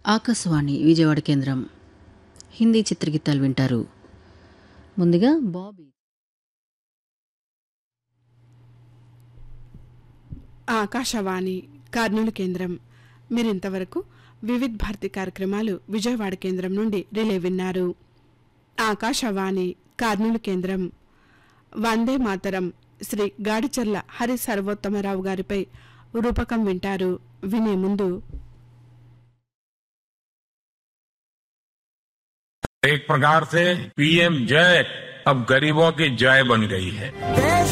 ఆకాశవాణి విజయవాడ కేంద్రం హిందీ చిత్రగీతాలు వింటారు ముందుగా బాబీ ఆకాశవాణి కర్నూలు కేంద్రం మీరింతవరకు వివిధ్ భారతి కార్యక్రమాలు విజయవాడ కేంద్రం నుండి రిలే విన్నారు ఆకాశవాణి కర్నూలు కేంద్రం వందే మాతరం శ్రీ గాడిచర్ల హరి సర్వోత్తమరావు గారిపై రూపకం వింటారు వినే ముందు एक प्रकार से पीएम जय अब गरीबों की जय बन गई है